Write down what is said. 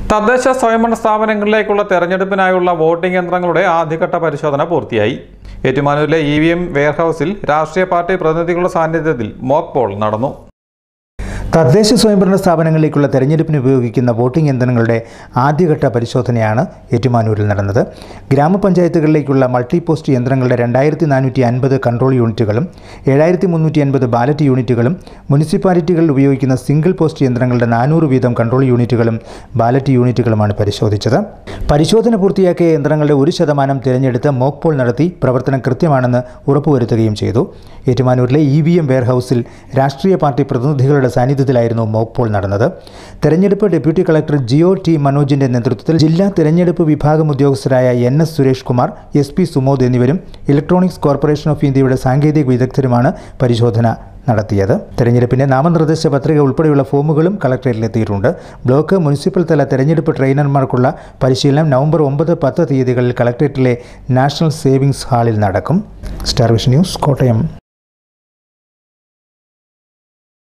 തദ്ദേശ സ്വയംഭരണ സ്ഥാപനങ്ങളിലേക്കുള്ള തെരഞ്ഞെടുപ്പിനായുള്ള വോട്ടിംഗ് യന്ത്രങ്ങളുടെ ആദ്യഘട്ട പരിശോധന പൂർത്തിയായി ഏറ്റുമാനൂരിലെ ഇ വി എം വെയർഹൌസിൽ രാഷ്ട്രീയ പാർട്ടി പ്രതിനിധികളുടെ സാന്നിധ്യത്തിൽ മോക്ക് പോൾ നടന്നു തദ്ദേശ സ്വയംഭരണ സ്ഥാപനങ്ങളിലേക്കുള്ള തെരഞ്ഞെടുപ്പിന് ഉപയോഗിക്കുന്ന വോട്ടിംഗ് യന്ത്രങ്ങളുടെ ആദ്യഘട്ട പരിശോധനയാണ് ഏറ്റുമാനൂരിൽ നടന്നത് ഗ്രാമപഞ്ചായത്തുകളിലേക്കുള്ള മൾട്ടി പോസ്റ്റ് യന്ത്രങ്ങളുടെ രണ്ടായിരത്തി നാനൂറ്റി അൻപത് കൺട്രോൾ യൂണിറ്റുകളും ഏഴായിരത്തി മുന്നൂറ്റി അൻപത് ബാലറ്റ് യൂണിറ്റുകളും മുനിസിപ്പാലിറ്റികളിൽ ഉപയോഗിക്കുന്ന സിംഗിൾ പോസ്റ്റ് യന്ത്രങ്ങളുടെ നാനൂറ് വീതം കൺട്രോൾ യൂണിറ്റുകളും ബാലറ്റ് യൂണിറ്റുകളുമാണ് പരിശോധിച്ചത് പരിശോധന പൂർത്തിയാക്കിയ യന്ത്രങ്ങളുടെ ഒരു ശതമാനം തിരഞ്ഞെടുത്ത് മോക്ക് പോൾ നടത്തി പ്രവർത്തനം കൃത്യമാണെന്ന് ഉറപ്പുവരുത്തുകയും ചെയ്തു ഏറ്റുമാനൂരിലെ ഇ വി എം വെയർഹൌസിൽ രാഷ്ട്രീയ പാർട്ടി പ്രതിനിധികളുടെ സാന്നിധ്യത്തിലായിരുന്നു മോക്ക് പോൾ നടന്നത് തെരഞ്ഞെടുപ്പ് ഡെപ്യൂട്ടി കളക്ടർ ജിയോ ടി മനോജിന്റെ നേതൃത്വത്തിൽ ജില്ലാ തെരഞ്ഞെടുപ്പ് വിഭാഗം ഉദ്യോഗസ്ഥരായ N S Suresh Kumar S P Sumod എന്നിവരും ഇലക്ട്രോണിക്സ് കോർപ്പറേഷൻ ഓഫ് ഇന്ത്യയുടെ സാങ്കേതിക വിദഗ്ധരുമാണ് പരിശോധന നടത്തിയത് തെരഞ്ഞെടുപ്പിന്റെ നാമനിർദ്ദേശ പത്രിക ഉൾപ്പെടെയുള്ള ഫോമുകളും കളക്ടറേറ്റിലെത്തിയിട്ടുണ്ട് ബ്ലോക്ക് മുനിസിപ്പൽ തല തെരഞ്ഞെടുപ്പ് ട്രെയിനർമാർക്കുള്ള പരിശീലനം നവംബർ ഒമ്പത് പത്ത് തീയതികളിൽ കളക്ടറേറ്റിലെ നാഷണൽ സേവിങ്സ് ഹാളിൽ നടക്കും സ്റ്റാർ വിഷൻ ന്യൂസ് കോട്ടയം